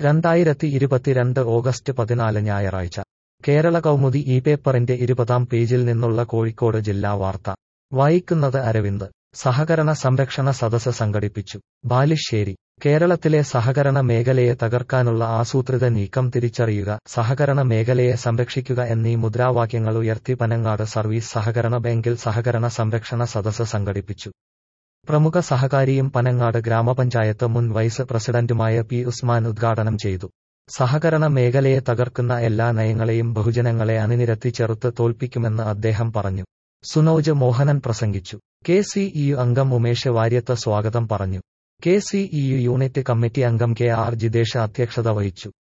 രണ്ടായിരത്തി ഇരുപത്തിരണ്ട് ഓഗസ്റ്റ് പതിനാല് ഞായറാഴ്ച കേരള കൗമുദി ഈ പേപ്പറിന്റെ ഇരുപതാം പേജിൽ നിന്നുള്ള കോഴിക്കോട് ജില്ലാ വാർത്ത വായിക്കുന്നത് അരവിന്ദ് സഹകരണ സംരക്ഷണ സദസ് സംഘടിപ്പിച്ചു ബാലുശ്ശേരി കേരളത്തിലെ സഹകരണ മേഖലയെ തകർക്കാനുള്ള ആസൂത്രിത നീക്കം തിരിച്ചറിയുക സഹകരണ മേഖലയെ സംരക്ഷിക്കുക എന്നീ മുദ്രാവാക്യങ്ങൾ ഉയർത്തി പനങ്ങാട് സർവീസ് സഹകരണ ബാങ്കിൽ സഹകരണ സംരക്ഷണ സദസ് സംഘടിപ്പിച്ചു പ്രമുഖ സഹകാരിയും പനങ്ങാട് ഗ്രാമപഞ്ചായത്ത് മുൻ വൈസ് പ്രസിഡന്റുമായ പി ഉസ്മാൻ ഉദ്ഘാടനം ചെയ്തു സഹകരണ മേഖലയെ തകർക്കുന്ന എല്ലാ നയങ്ങളെയും ബഹുജനങ്ങളെ അണിനിരത്തി ചെറുത്ത് തോൽപ്പിക്കുമെന്ന് അദ്ദേഹം പറഞ്ഞു സുനോജ് മോഹനൻ പ്രസംഗിച്ചു കെ സി ഇ യു അംഗം ഉമേഷ് വാര്യത്ത് സ്വാഗതം പറഞ്ഞു K C E U unit committee അംഗം കെ ആർ ജിതേഷ് അധ്യക്ഷത വഹിച്ചു